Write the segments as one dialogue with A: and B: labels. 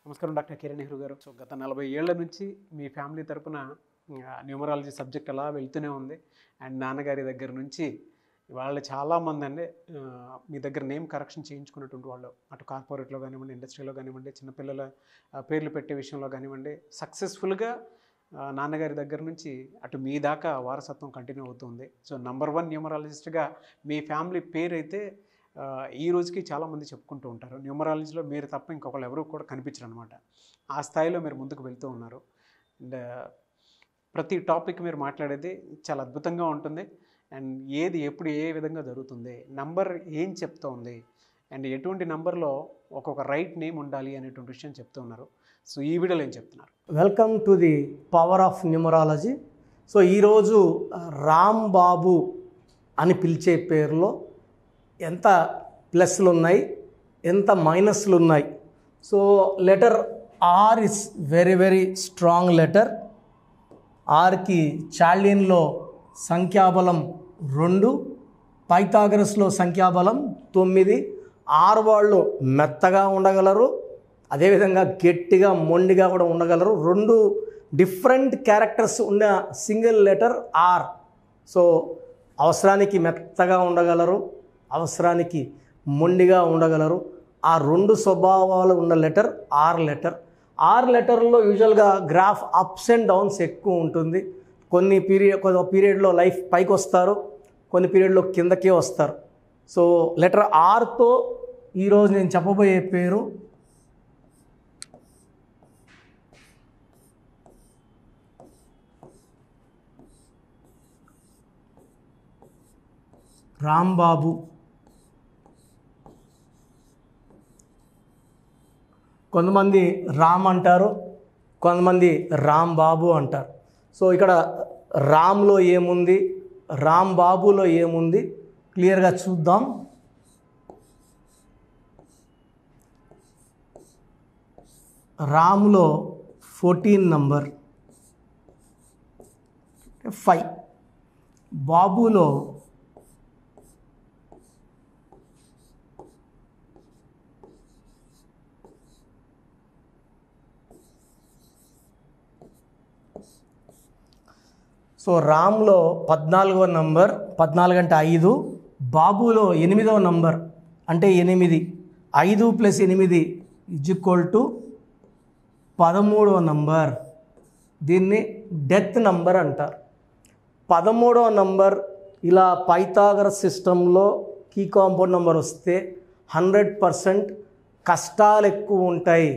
A: నమస్కారం doctor Kiran Nehru garu so గత నలభై ఏళ్ల నుంచి మీ ఫ్యామిలీ తరపున న్యూమరాలజీ సబ్జెక్ట్ అలా వెళ్తూనే ఉంది అండ్ నాన్నగారి దగ్గర నుంచి వాళ్ళు చాలామంది అండి ఆ, మీ దగ్గర నేమ్ కరెక్షన్ చేయించుకున్నటువంటి వాళ్ళు అటు కార్పొరేట్లో కానివ్వండి ఇండస్ట్రీలో కానివ్వండి చిన్నపిల్లల ఆ, పేర్లు పెట్టే విషయంలో కానివ్వండి సక్సెస్ఫుల్గా నాన్నగారి దగ్గర నుంచి అటు మీ దాకా వారసత్వం కంటిన్యూ అవుతుంది సో నంబర్ వన్ న్యూమరాలజిస్ట్గా మీ ఫ్యామిలీ పేరు అయితే ఆ, ఈ రోజుకి చాలామంది చెప్పుకుంటూ ఉంటారు న్యూమరాలజీలో మీరు తప్ప ఇంకొకళ్ళు ఎవరు కూడా కనిపించరు అనమాట ఆ స్థాయిలో మీరు ముందుకు వెళ్తూ ఉన్నారు అండ్ ప్రతి టాపిక్ మీరు మాట్లాడేది చాలా అద్భుతంగా ఉంటుంది అండ్ ఏది ఎప్పుడు ఏ విధంగా జరుగుతుంది నంబర్ ఏం చెప్తోంది అండ్ ఎటువంటి నంబర్లో ఒక్కొక్క రైట్ నేమ్ ఉండాలి అనేటువంటి విషయం చెప్తూ ఉన్నారు సో ఈ వీడియోలో ఏం చెప్తున్నారు
B: welcome to the power of numerology so ఈరోజు రామ్ బాబు అని పిలిచే పేరులో ఎంత ప్లస్లు ఉన్నాయి ఎంత మైనస్లు ఉన్నాయి so letter R is very very strong letter ఆర్కి చార్లిన్లో సంఖ్యాబలం రెండు పైథాగరస్లో సంఖ్యాబలం తొమ్మిది ఆరు వాళ్ళు మెత్తగా ఉండగలరు అదేవిధంగా గట్టిగా మొండిగా కూడా ఉండగలరు రెండు డిఫరెంట్ క్యారెక్టర్స్ ఉన్న సింగిల్ లెటర్ ఆర్ సో అవసరానికి మెత్తగా ఉండగలరు అవసరానికి మొండిగా ఉండగలరు ఆ రెండు స్వభావాలు ఉన్న లెటర్ ఆర్ లెటర్ ఆర్ లెటర్లో యూజువల్గా గ్రాఫ్ అప్స్ అండ్ డౌన్స్ ఎక్కువ ఉంటుంది కొన్ని పీరియడ్ కొంత పీరియడ్లో లైఫ్ పైకి వస్తారు కొన్ని పీరియడ్లో కిందకే వస్తారు సో లెటర్ ఆర్తో ఈరోజు నేను చెప్పబోయే పేరు రాంబాబు కొంతమంది రామ్ అంటారు కొంతమంది రామ్ బాబు అంటారు సో ఇక్కడ రామ్లో ఏముంది రామ్ బాబులో ఏముంది క్లియర్గా చూద్దాం రామ్లో ఫోర్టీన్ నంబర్ ఫైవ్ బాబులో సో రామ్లో పద్నాలుగో నంబర్ పద్నాలుగు అంటే ఐదు బాబులో ఎనిమిదవ నంబర్ అంటే ఎనిమిది ఐదు ప్లస్ ఎనిమిది ఇజ్ ఈక్వల్ టు పదమూడవ నంబర్ దీన్ని డెత్ నంబర్ అంటారు పదమూడవ నంబర్ ఇలా పైథాగర సిస్టంలో కీ కాంపౌండ్ నెంబర్ వస్తే హండ్రెడ్ పర్సెంట్ కష్టాలు ఎక్కువ ఉంటాయి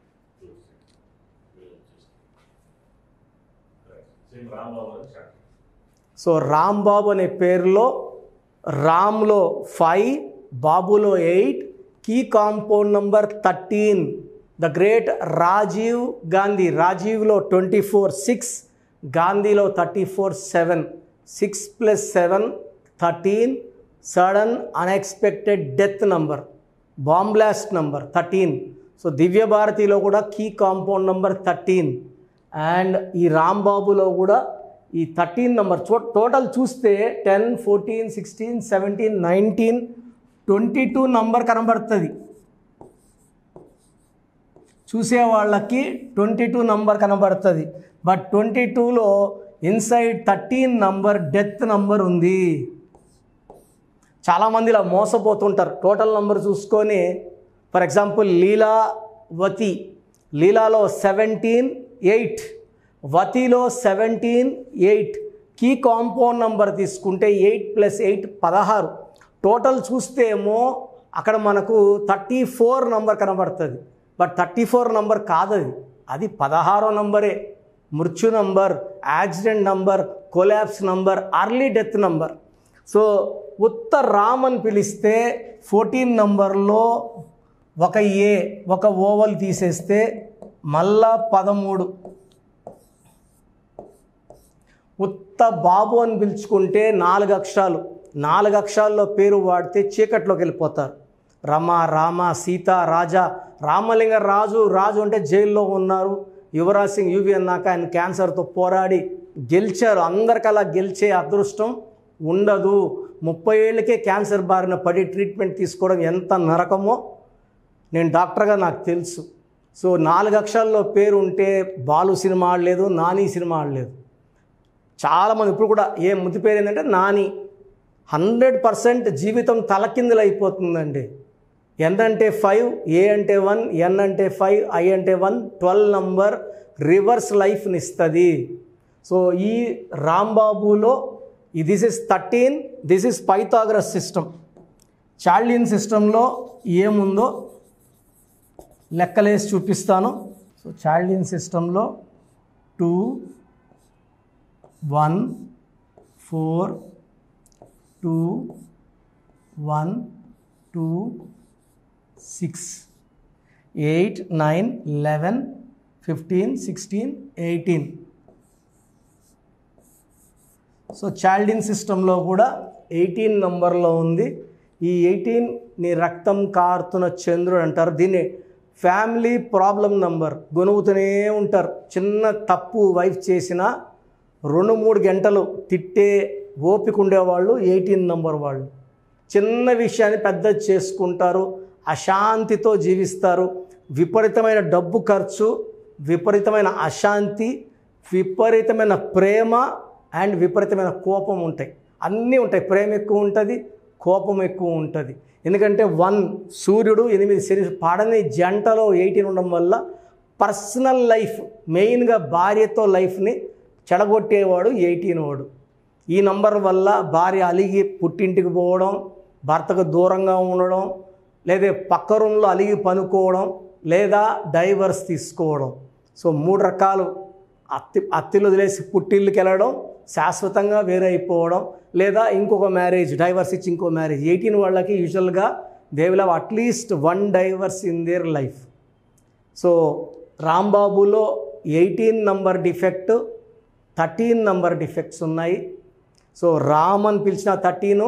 B: సో రాంబాబు అనే పేరులో రామ్లో ఫైవ్ బాబులో eight key compound number thirteen the great Rajiv Gandhi రాజీవ్లో ట్వంటీ ఫోర్ సిక్స్ గాంధీలో thirty four seven six plus seven thirteen sudden unexpected death number bomb blast number thirteen so Divya భారతిలో కూడా key compound number thirteen and ఈ రాంబాబులో కూడా ఈ thirteen number చో total చూస్తే ten fourteen sixteen seventeen nineteen twenty two number కనబడుతుంది చూసే వాళ్ళకి ట్వంటీ టూ నంబర్ కనబడుతుంది బట్ ట్వంటీ టూలో inside thirteen number death number ఉంది చాలామంది ఇలా మోసపోతుంటారు టోటల్ నంబర్ చూసుకొని ఫర్ ఎగ్జాంపుల్ లీలావతి లీలాలో సెవెంటీన్ ఎయిట్ వతిలో seventeen eight key compound number తీసుకుంటే ఎయిట్ ప్లస్ ఎయిట్ పదహారు టోటల్ చూస్తే ఏమో అక్కడ మనకు థర్టీ ఫోర్ నంబర్ కనబడుతుంది బట్ థర్టీ ఫోర్ నంబర్ కాదది అది పదహారో నంబరే మృత్యు number accident number collapse number early death number so ఉత్త రామ్ అని పిలిస్తే ఫోర్టీన్ నంబర్లో ఒక ఏ ఒక ఓవల్ తీసేస్తే మళ్ళా పదమూడు ఉత్త బాబు అని పిలుచుకుంటే నాలుగు అక్షరాలు నాలుగు అక్షరాల్లో పేరు వాడితే చీకట్లోకి వెళ్ళిపోతారు రమ రామ సీత రాజా రామలింగ రాజు రాజు అంటే జైల్లో ఉన్నారు యువరాజ్ సింగ్ యూవి అన్నాక ఆయన క్యాన్సర్తో పోరాడి గెలిచారు అందరికలా గెలిచే అదృష్టం ఉండదు ముప్పై ఏళ్ళకే క్యాన్సర్ బారిన పడి ట్రీట్మెంట్ తీసుకోవడం ఎంత నరకమో నేను డాక్టర్గా నాకు తెలుసు సో నాలుగు అక్షరాల్లో పేరు ఉంటే బాలు సినిమా ఆడలేదు నాని సినిమా ఆడలేదు చాలామంది ఇప్పుడు కూడా ఏ ముద్దు పేరు ఏంటంటే నాని హండ్రెడ్ పర్సెంట్ జీవితం తలకిందులైపోతుందండి ఎన్ అంటే ఫైవ్ ఏ అంటే వన్ ఎన్ అంటే ఫైవ్ ఐ అంటే వన్ ట్వెల్వ్ నంబర్ రివర్స్ లైఫ్ని ఇస్తుంది సో ఈ రాంబాబులో this is thirteen this is Pythagoras system Chaldean సిస్టంలో ఏముందో లెక్కలేసి చూపిస్తాను సో చార్లిన్ సిస్టంలో two one four two one two six eight nine eleven fifteen sixteen eighteen so Chaldean సిస్టంలో కూడా ఎయిటీన్ నంబర్లో ఉంది ఈ ఎయిటీన్ నీ రక్తం కారుతున్న చంద్రుడు అంటారు దీన్ని ఫ్యామిలీ ప్రాబ్లం నంబర్ గొనుగుతూనే ఉంటారు చిన్న తప్పు వైఫ్ చేసిన రెండు మూడు గంటలు తిట్టే ఓపిక ఉండేవాళ్ళు ఎయిటీన్ నంబర్ వాళ్ళు చిన్న విషయాన్ని పెద్ద చేసుకుంటారు అశాంతితో జీవిస్తారు విపరీతమైన డబ్బు ఖర్చు విపరీతమైన అశాంతి విపరీతమైన ప్రేమ అండ్ విపరీతమైన కోపం ఉంటాయి అన్నీ ఉంటాయి ప్రేమ ఎక్కువ ఉంటుంది కోపం ఎక్కువ ఉంటుంది ఎందుకంటే వన్ సూర్యుడు ఎనిమిది శని పాడని జంటలో ఎయిటీన్ ఉండడం వల్ల పర్సనల్ లైఫ్ మెయిన్గా భార్యతో లైఫ్ని చెడగొట్టేవాడు ఎయిటీన్ వాడు ఈ నంబర్ వల్ల భార్య అలిగి పుట్టింటికి పోవడం భర్తకు దూరంగా ఉండడం లేదా పక్క రూమ్లో అలిగి పనుకోవడం లేదా డైవర్స్ తీసుకోవడం సో మూడు రకాలు అత్తి అత్తిలు వదిలేసి పుట్టిళ్ళకి వెళ్ళడం శాశ్వతంగా వేరే అయిపోవడం లేదా ఇంకొక మ్యారేజ్ డైవర్స్ ఇచ్చి ఇంకో మ్యారేజ్ ఎయిటీన్ వాళ్ళకి యూజువల్గా they will have at least one divorce in their life so రాంబాబులో eighteen number defect thirteen number defects ఉన్నాయి సో రామ్ అని పిలిచిన థర్టీను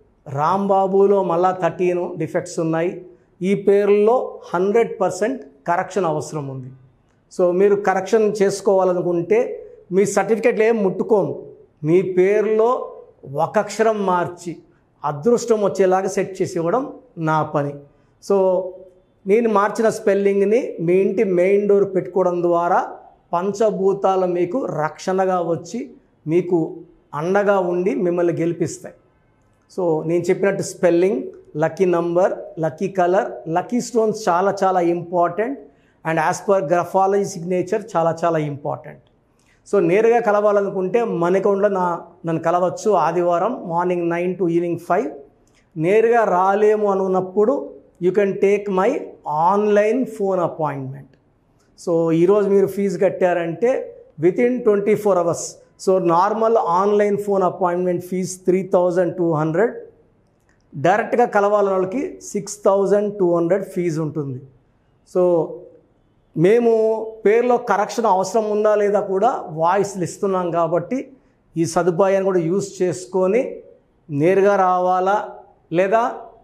B: రాంబాబులో మళ్ళా థర్టీను డిఫెక్ట్స్ ఉన్నాయి ఈ పేర్లో హండ్రెడ్ పర్సెంట్ కరెక్షన్ అవసరం ఉంది సో మీరు కరెక్షన్ చేసుకోవాలనుకుంటే మీ సర్టిఫికెట్లు ఏం ముట్టుకోము మీ పేరులో ఒక అక్షరం మార్చి అదృష్టం వచ్చేలాగా సెట్ చేసి ఇవ్వడం నా పని సో నేను మార్చిన స్పెల్లింగ్ని మీ ఇంటి మెయిన్ డోర్ పెట్టుకోవడం ద్వారా పంచభూతాలు మీకు రక్షణగా వచ్చి మీకు అండగా ఉండి మిమ్మల్ని గెలిపిస్తాయి సో నేను చెప్పినట్టు spelling lucky number lucky colour lucky stones చాలా చాలా important and as per graphology signature చాలా చాలా ఇంపార్టెంట్ సో నేరుగా కలవాలనుకుంటే మన అకౌంట్లో నా నన్ను కలవచ్చు ఆదివారం morning nine to evening five నేరుగా రాలేము అనున్నప్పుడు you can take my online phone appointment so ఈరోజు మీరు ఫీజు కట్టారంటే within twenty four hours so normal online phone appointment fees three thousand two hundred డైరెక్ట్గా కలవాలని వాళ్ళకి six thousand two hundred fees ఉంటుంది సో మేము పేరులో కరెక్షన్ అవసరం ఉందా లేదా కూడా వాయిస్లు ఇస్తున్నాం కాబట్టి ఈ సదుపాయాన్ని కూడా యూస్ చేసుకొని నేరుగా రావాలా లేదా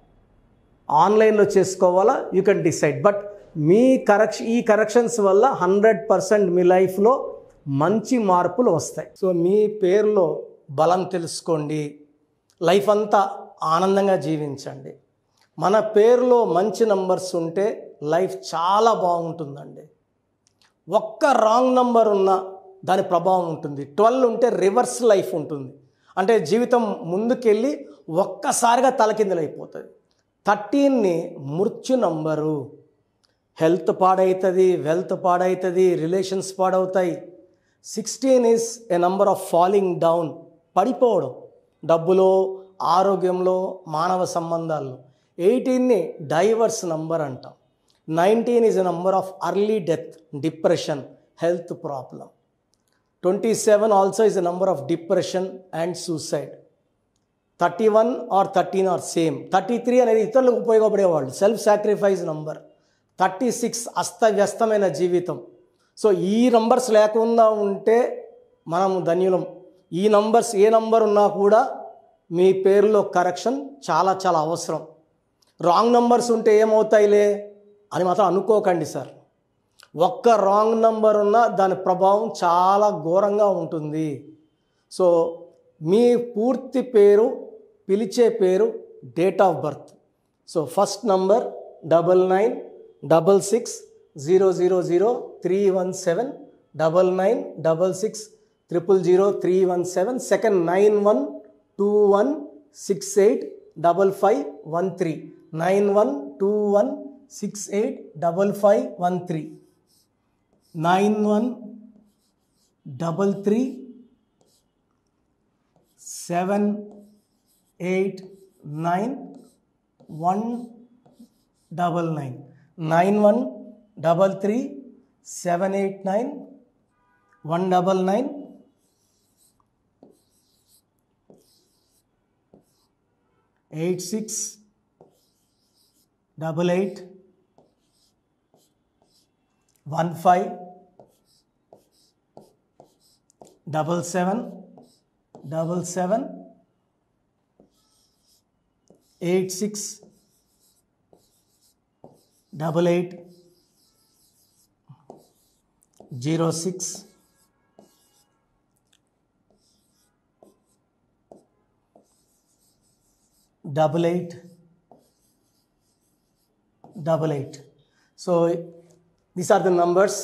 B: ఆన్లైన్లో చేసుకోవాలా యూ కెన్ డిసైడ్ బట్ మీ కరెక్షన్ ఈ కరెక్షన్స్ వల్ల హండ్రెడ్ పర్సెంట్ మీ లైఫ్లో మంచి మార్పులు వస్తాయి సో మీ పేరులో బలం తెలుసుకోండి లైఫ్ అంతా ఆనందంగా జీవించండి మన పేరులో మంచి నంబర్స్ ఉంటే లైఫ్ చాలా బాగుంటుందండి ఒక్క రాంగ్ నంబర్ ఉన్న దాని ప్రభావం ఉంటుంది ట్వెల్వ్ ఉంటే రివర్స్ లైఫ్ ఉంటుంది అంటే జీవితం ముందుకెళ్ళి ఒక్కసారిగా తలకిందులైపోతుంది థర్టీన్ని మృత్యు నంబరు హెల్త్ పాడవుతుంది వెల్త్ పాడవుతుంది రిలేషన్స్ పాడవుతాయి sixteen is a number of falling down పడిపోవడం డబ్బులో ఆరోగ్యంలో మానవ సంబంధాల్లో ఎయిటీన్ని డైవర్స్ నంబర్ అంటాం nineteen is a number of early death depression health problem twenty seven also is a number of depression and suicide thirty one or thirteen or same thirty three అనేది ఇతరులకు ఉపయోగపడేవాళ్ళు self sacrifice number thirty six అస్తవ్యస్తమైన జీవితం so ఈ numbers లేకుండా ఉంటే మనం ధన్యులం ఈ నంబర్స్ ఏ నంబర్ ఉన్నా కూడా మీ పేరులో కరెక్షన్ చాలా చాలా అవసరం రాంగ్ నంబర్స్ ఉంటే ఏమవుతాయిలే అని మాత్రం అనుకోకండి సార్ ఒక్క రాంగ్ నంబర్ ఉన్నా దాని ప్రభావం చాలా ఘోరంగా ఉంటుంది సో మీ పూర్తి పేరు పిలిచే పేరు date of birth so first number double nine double six zero zero zero three one seven double nine double six triple zero three one seven second nine one two one six eight double five one three nine one two one six eight double five one three nine one double three seven eight nine one double nine nine one double three seven eight nine one double nine eight six double eight one five double seven double seven eight six double eight zero six double eight double eight so these are the numbers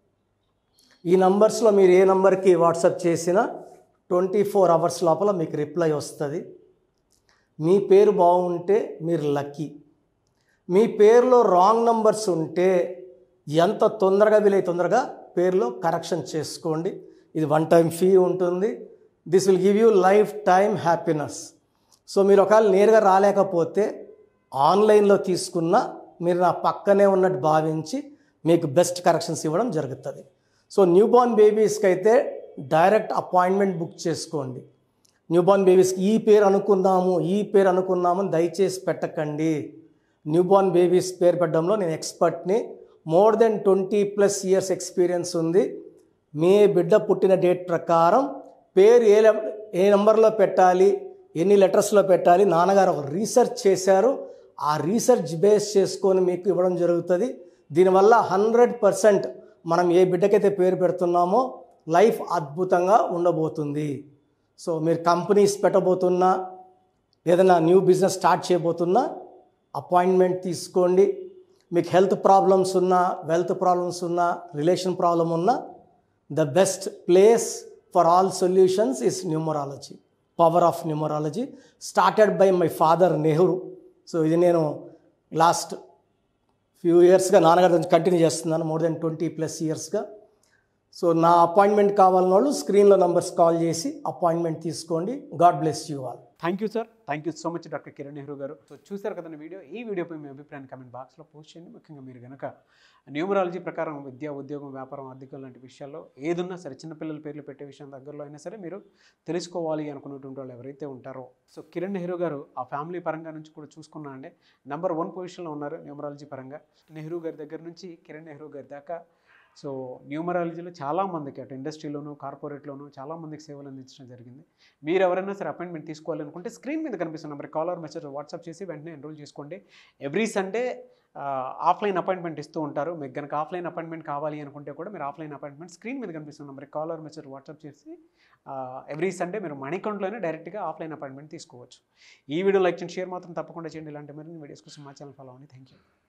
B: ఈ నంబర్స్లో మీరు ఏ నంబర్కి WhatsApp చేసినా twenty four hours లోపల మీకు reply వస్తుంది మీ పేరు బాగుంటే మీరు లక్కీ మీ పేరులో రాంగ్ నంబర్స్ ఉంటే ఎంత తొందరగా వీలై తొందరగా పేరులో కరెక్షన్ చేసుకోండి ఇది వన్ టైం ఫీ ఉంటుంది this will give you lifetime happiness so మీరు ఒకవేళ నేరుగా రాలేకపోతే ఆన్లైన్లో తీసుకున్న మీరు నా పక్కనే ఉన్నట్టు భావించి మీకు బెస్ట్ కరెక్షన్స్ ఇవ్వడం జరుగుతుంది సో న్యూ బార్న్ బేబీస్కి అయితే డైరెక్ట్ అపాయింట్మెంట్ బుక్ చేసుకోండి న్యూ బార్న్ బేబీస్కి ఈ పేరు అనుకున్నాము ఈ పేరు అనుకున్నాము అని దయచేసి పెట్టకండి న్యూ బార్న్ బేబీస్ పేరు పెట్టడంలో నేను ఎక్స్పర్ట్ని more than twenty plus years experience ఉంది మీ బిడ్డ పుట్టిన డేట్ ప్రకారం పేరు ఏ లె- ఏ నెంబర్లో పెట్టాలి ఎన్ని లెటర్స్లో పెట్టాలి నాన్నగారు ఒక రీసెర్చ్ చేశారు ఆ రీసెర్చ్ బేస్ చేసుకొని మీకు ఇవ్వడం జరుగుతుంది దీనివల్ల హండ్రెడ్ పర్సెంట్ మనం ఏ బిడ్డకైతే పేరు పెడుతున్నామో లైఫ్ అద్భుతంగా ఉండబోతుంది సో మీరు కంపెనీస్ పెట్టబోతున్నా ఏదైనా న్యూ బిజినెస్ స్టార్ట్ చేయబోతున్నా అపాయింట్మెంట్ తీసుకోండి మీకు హెల్త్ ప్రాబ్లమ్స్ ఉన్నా వెల్త్ ప్రాబ్లమ్స్ ఉన్నా రిలేషన్ ప్రాబ్లం ఉన్నా the best place for all solutions is numerology power of numerology started by my father Nehru so ఇది నేను లాస్ట్ ఫ్యూ ఇయర్స్గా నాన్నగారి నుంచి కంటిన్యూ చేస్తున్నాను మోర్ దెన్ ట్వంటీ ప్లస్ ఇయర్స్గా సో నా అపాయింట్మెంట్ కావాలన్న వాళ్ళు స్క్రీన్లో నంబర్స్ కాల్ చేసి అపాయింట్మెంట్ తీసుకోండి God bless you all
A: thank you sir thank you so much doctor Kiran Nehru garu so చూశారు కదండి వీడియో ఈ వీడియోపై మీ అభిప్రాయాన్ని కమెంట్ బాక్స్లో పోస్ట్ చేయండి ముఖ్యంగా మీరు కనుక న్యూమరాలజీ ప్రకారం విద్య ఉద్యోగం వ్యాపారం ఆర్థికం లాంటి విషయాల్లో ఏదున్నా సరే చిన్నపిల్లల పేర్లు పెట్టే విషయం దగ్గరలో అయినా సరే మీరు తెలుసుకోవాలి అనుకున్నటువంటి వాళ్ళు ఎవరైతే ఉంటారో సో కిరణ్ నెహ్రూ గారు ఆ ఫ్యామిలీ పరంగా నుంచి కూడా చూసుకున్నా అండి నెంబర్ వన్ పొజిషన్లో ఉన్నారు న్యూమరాలజీ పరంగా నెహ్రూ గారి దగ్గర నుంచి కిరణ్ నెహ్రూ గారి దాకా సో న్యూమరాలజీలో చాలామందికి అటు ఇండస్ట్రీలోను కార్పొరేట్లోను చాలామందికి సేవలు అందించడం జరిగింది మీరు ఎవరైనా సరే అపాయింట్మెంట్ తీసుకోవాలనుకుంటే స్క్రీన్ మీద కనిపిస్తున్న నెంబర్ కాలర్ మెసేజ్ వాట్సాప్ చేసి వెంటనే ఎన్రోల్ చేసుకోండి ఎవ్రీ సండే ఆఫ్లైన్ అపాయింట్మెంట్ ఇస్తూ ఉంటారు మీకు కనుక ఆఫ్లైన్ అపాయింట్మెంట్ కావాలి అనుకుంటే కూడా మీరు ఆఫ్లైన్ అపాయింట్మెంట్ స్క్రీన్ మీద కనిపిస్తున్న నెంబర్ కాలర్ మెసేజ్ వాట్సాప్ చేసి ఎవ్రీ సండే మీరు మనీ అకౌంట్లోనే డైరెక్ట్గా ఆఫ్లైన్ అపాయింట్మెంట్ తీసుకోవచ్చు ఈ వీడియో లైక్ చేయండి షేర్ మాత్రం తప్పకుండా చేయండి ఇలాంటి మరిన్ని వీడియోస్ కోసం మా ఛానల్ ఫాలో అవ్వండి థ్యాంక్ యూ